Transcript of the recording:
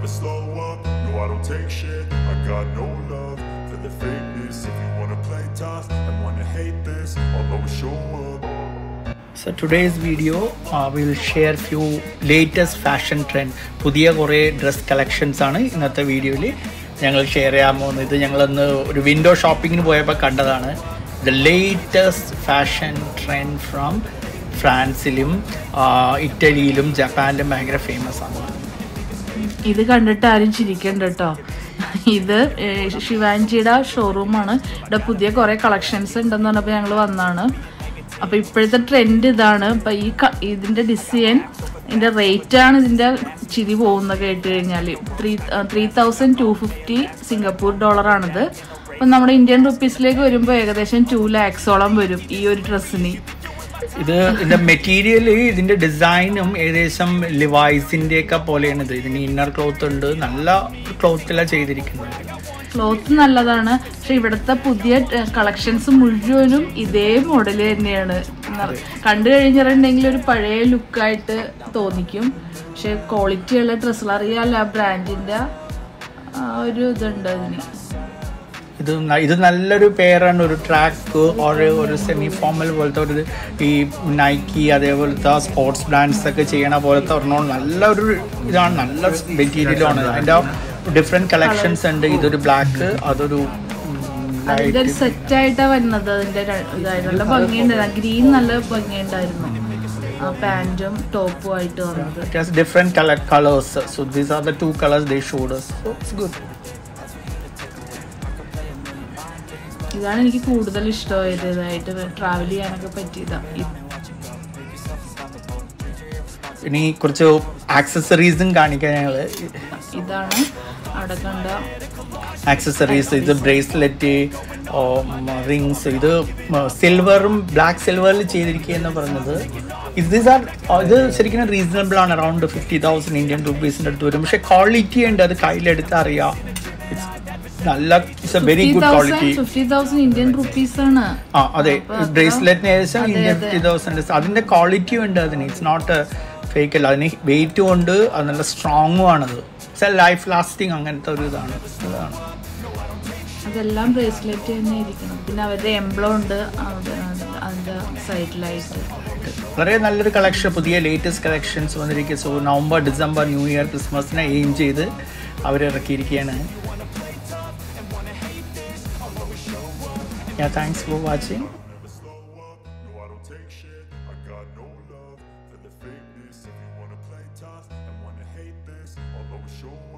never slow up. No, I don't take shit. I got no love for the fakeness. If you wanna play tough and wanna hate this, I'll always show up. So today's video uh, we will share few latest fashion trend പുതിയ കുറേ dress collections ആണ് ഇന്നത്തെ വീഡിയോയിൽ ഞങ്ങൾ share ചെയ്യാൻ പോകുന്നത് ഇത് ഞങ്ങളൊന്ന് ഒരു വിൻഡോ ഷോപ്പിങ്ങിന് പോയപ്പോൾ കണ്ടതാണ് the latest fashion trend from ഫ്രാൻസിലും ഇറ്റലിയിലും ജപ്പാനിലും ഭയങ്കര ഫേമസ് ആണ് ഇത് കണ്ടിട്ട് ആരും ചിരിക്കണ്ട കേട്ടോ ഇത് ഏഹ്, ശിവാൻജിയുടെ ഷോറൂമാണ് ഇവിടെ പുതിയ കുറേ കളക്ഷൻസ് ഉണ്ടെന്ന് പറഞ്ഞപ്പോൾ ഞങ്ങൾ വന്നാണ് അപ്പോൾ ഇപ്പോഴത്തെ ട്രെൻഡ് ഇതാണ് അപ്പം ഈ ക- ഇതിൻ്റെ ഡിസൈൻ ഇതിൻ്റെ റേറ്റാണ് ഇതിൻ്റെ ചിരി പോകുന്നത് കേട്ട് കഴിഞ്ഞാൽ three three thousand two fifty Singapore ഡോളറാണിത് അപ്പം നമ്മുടെ ഇന്ത്യൻ റുപ്പീസിലേക്ക് വരുമ്പോൾ ഏകദേശം ടു ലാക്സോളം വരും ഈ ഒരു ഡ്രസ്സിന് ഇത് ഇതിന്റെ മെറ്റീരിയൽ ഇതിന്റെ ഡിസൈനും ഏകദേശം ലിവൈസിന്റെ ഒക്കെ പോലെയാണ് ഇത് ഇതിന് ഇന്നർ ക്ലോത്ത് ഉണ്ട് നല്ല ക്ലോത്തിലാണ് ചെയ്തിരിക്കുന്നത് ക്ലോത്ത് നല്ലതാണ് പക്ഷെ ഇവിടുത്തെ പുതിയ കളക്ഷൻസ് മുഴുവനും ഇതേ മോഡൽ തന്നെയാണ് ന- കണ്ടു കഴിഞ്ഞിട്ടുണ്ടെങ്കിൽ ഒരു പഴയ ലുക്കായിട്ട് തോന്നിക്കും പക്ഷെ ക്വാളിറ്റി ഉള്ള ഡ്രസ്സുകൾ അറിയാമല്ലോ ആ ബ്രാൻഡിന്റെ ആ ഒരു ഇതുണ്ട് അതിന് ഇത് ന- ഇത് നല്ലൊരു പേരാണ് ഒരു ട്രാക്ക് ഒരു ഒരു സെമി ഫോമൽ പോലത്തെ ഒരു ഈ നൈക്കി അതേപോലത്തെ സ്പോർട്സ് ബ്രാൻഡ്സ് ഒക്കെ ചെയ്യണ പോലത്തെ ഒരെണ്ണം നല്ലൊരു ഇതാണ് നല്ല മെറ്റീരിയലാണ് അതിൻ്റെ ഡിഫറെൻറ്റ് കളക്ഷൻസ് ഉണ്ട് ഇതൊരു ബ്ലാക്ക് അതൊരു അതിന്റെ ഒരു സെറ്റ് ആയിട്ടാ വരുന്നത് അതിന്റെ ര- ഇതായിട്ട് നല്ല ഭംഗിയുണ്ടായിരുന്നു ഗ്രീൻ നല്ല ഭംഗിയുണ്ടായിരുന്നു ആ പാന്റും ടോപ്പും ആയിട്ട് വന്നത് It has different color colors. So these are the two colors they showed us. So it's good. ഇതാണ് എനിക്ക് കൂടുതൽ ഇഷ്ടമായത് ഇതായിട്ട് ട്രാവൽ ചെയ്യാനൊക്കെ പറ്റിയതാ ഇത് ഇനി കുറച്ച് ആക്സസറീസും കാണിക്കാൻ ഞങ്ങൾ ഇതാണ് അവിടെ കണ്ട ആക്സസറീസ് ഇത് ബ്രേസ്ലെറ്റ് റിങ്സ് ഇത് സിൽവറും ബ്ലാക്ക് സിൽവറിൽ ചെയ്തിരിക്കുക എന്ന് പറഞ്ഞത് ഇത് ആർ ഇത് ശരിക്കും റീസണബിൾ ആണ് അറൗണ്ട് ഫിഫ്റ്റി തൗസൻഡ് ഇന്ത്യൻ റുപ്പീസിൻ്റെ അടുത്ത് വരും പക്ഷേ ക്വാളിറ്റി ഉണ്ട് അത് കയ്യിലെടുത്ത് അറിയാം It's നല്ല it's a very good quality fifty thousand Indian rupees ആണ് ആ അതെ ബ്രേസ്ലെറ്റിന് ഏകദേശം ഇന്ത്യൻ ഫിഫ്റ്റി തൗസൻഡ് അതിന്റെ ക്വാളിറ്റി ഉണ്ട് അതിന് ഇറ്റ്സ് നോട്ട് ഫേക്ക് അല്ല അതിന് വെയിറ്റും ഉണ്ട് അത് നല്ല സ്ട്രോങ്ങും ആണത് ഇറ്റ്സ് എ ലൈഫ് ലാസ്റ്റിംഗ് അങ്ങനത്തെ ഒരു ഇതാണ് ഇതാണ് അതെല്ലാം ബ്രേസ്ലെറ്റ് തന്നെ ഇരിക്കണം പിന്നെ അവരുടെ എംബ്ലം ഉണ്ട് അവിടെ അതിന്റെ സൈഡിലായിട്ട് വളരെ നല്ലൊരു കളക്ഷൻ പുതിയ ലേറ്റസ്റ്റ് കളക്ഷൻസ് വന്നിരിക്കുക so November December new year ക്രിസ്മസിനെ എയിം ചെയ്ത് അവർ ഇറക്കിയിരിക്കുകയാണ് Yeah, thanks for watching. Never slow up. No, I don't take shit. I got no love for the fakeness. If you wanna play tough and wanna hate this, I'll always show